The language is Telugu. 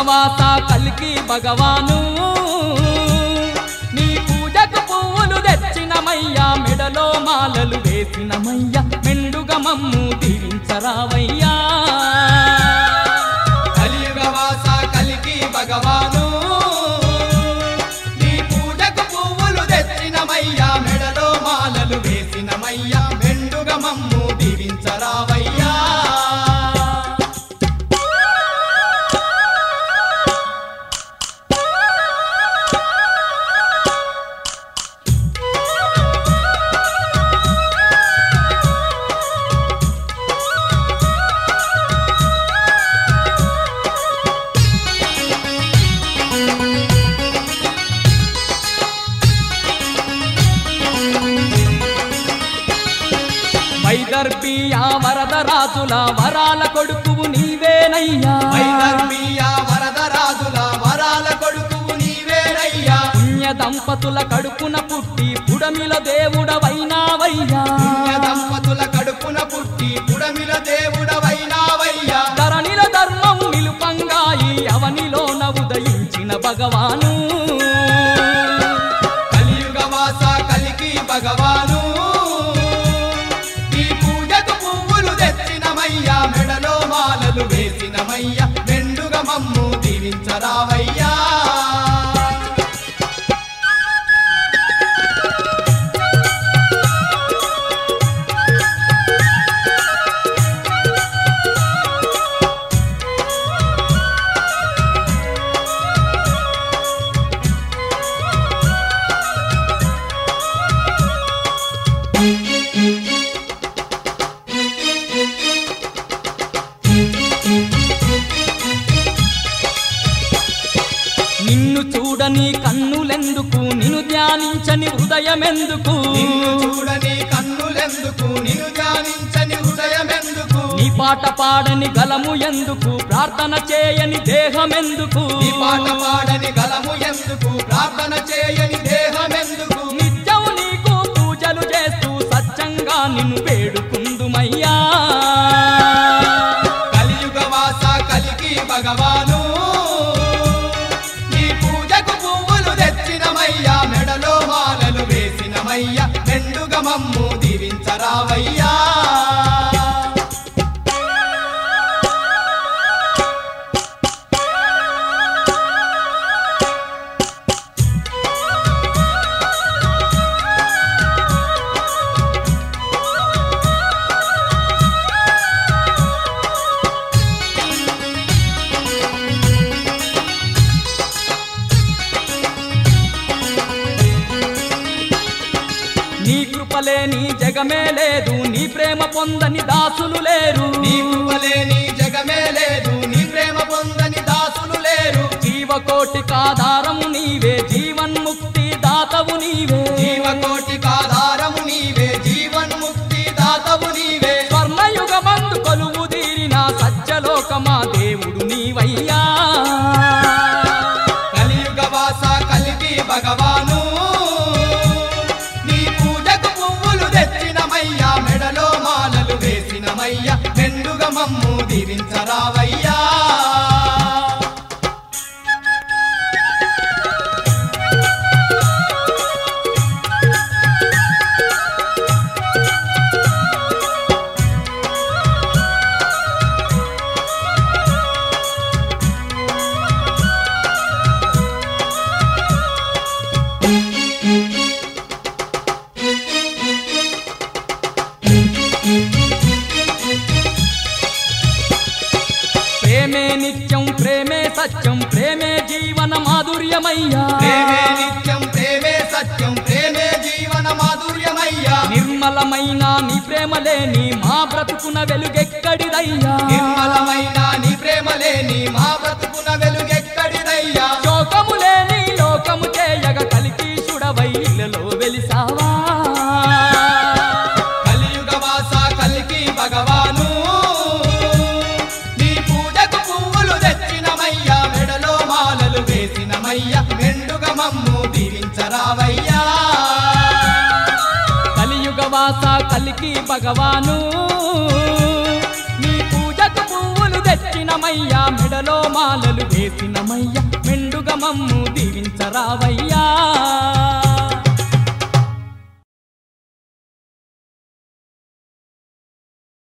కలియుగవాస కలికి భగవాను నీ పూజకు పువ్వులు తెచ్చినమయ్యా మెడలో మాలలు వేసినమయ్యా మెండుగా మమ్ము దీవించరావయ్యా కలియుగవాస కలికి భగవాను నీ పూజకు పువ్వులు తెచ్చినమయ్యా మెడలో మాలలు వేసినమయ్యా మెండుగా మమ్ము దీవించరావయ్యా వైదర్భియా వరదరాజుల వరాల కొడుకువు నీవేనయ్యా వైదర్భీయ వరదరాజుల వరాల కొడుకువు నీవేనయ్యా పుణ్య దంపతుల కడుపున పుట్టి పుడమిల దేవుడవైనావయ్యా పుణ్య దంపతుల కడుపున పుట్టి పుడమిల దేవుడవైనావయ్యా ధరణిల ధర్మం నిలుపంగా ఈ అవనిలోన ఉదయించిన భగవాను కలియుగవాస కలికి భగవాను ఈ పూజకు పువ్వులు తెచ్చినమయ్యా మెడలో మాలలు వేసినమయ్యా మెండుగా మమ్ము దీవించరావయ్యా నిన్ను చూడని కన్నులెందుకు నిన్ను ధ్యానించని హృదయమెందుకు నిన్ను చూడని కన్నులెందుకు నిన్ను ధ్యానించని హృదయమెందుకు నీ పాట పాడని గలము ఎందుకు ప్రార్థన చేయని దేహమెందుకు నీ పాట పాడని గలము ఎందుకు ప్రార్థన చేయని దేహమెందుకు నిత్యం నీకు పూజలు చేస్తూ సత్యంగా నిన్ను వేడుకుందుమయ్యా కలియుగవాస కలికి భగవాను నీ పూజకు పువ్వులు తెచ్చినమయ్యా మెడలో మాలలు వేసినమయ్యా మెండుగా మమ్ము దీవించరావయ్యా నీ కృపలేని జగమే లేదు నీ ప్రేమ పొందని దాసులు లేరు నీ కృపలేని జగమే లేదు నీ ప్రేమ పొందని దాసులు లేరు జీవకోటి కాధారము నీవే జీవన్ముక్తి దాతవు నీవే జీవకోటి కాధారము నీవే జీవన్ముక్తి దాతవు నీవే స్వర్ణయుగమందు కొలువు తీరిన సత్యలోకమా దేవుడు నీవయ్యా కలియుగవాస కలిగి భగవాను నీ పూజకు పువ్వులు తెచ్చినమయ్యా మెడలో మాలలు వేసినమయ్యా మెండుగా మమ్ము దీవించరావయ్యా ప్రేమే నిత్యం ప్రేమే సత్యం ప్రేమే జీవన మాధుర్యమయ్యా ప్రేమే నిత్యం ప్రేమే సత్యం ప్రేమే జీవన మాధుర్యమయ్యా నిర్మలమైన నీ ప్రేమ లేని మా బ్రతుకున వెలుగెక్కడిదయ్యా నిర్మలమైన నీ ప్రేమ లేని మా బ్రతుకున వెలుగెక్కడిదయ్యా శోకము లేని లోకము చేయగ కలికి సుడవైలలో వెలిసావా కలియుగవాస కలికి భగవాను నీ పూజకు పువ్వులు తెచ్చినమయ్యా మెడలో మాలలు వేసినమయ్యా మెండుగా మమ్ము దీవించరావయ్యా కలియుగవాస కలికి భగవాను నీ పూజకు పువ్వులు తెచ్చినమయ్యా మెడలో మాలలు వేసి చేసినమయ్య మెండుగా మమ్ము దీవించరావయ్యా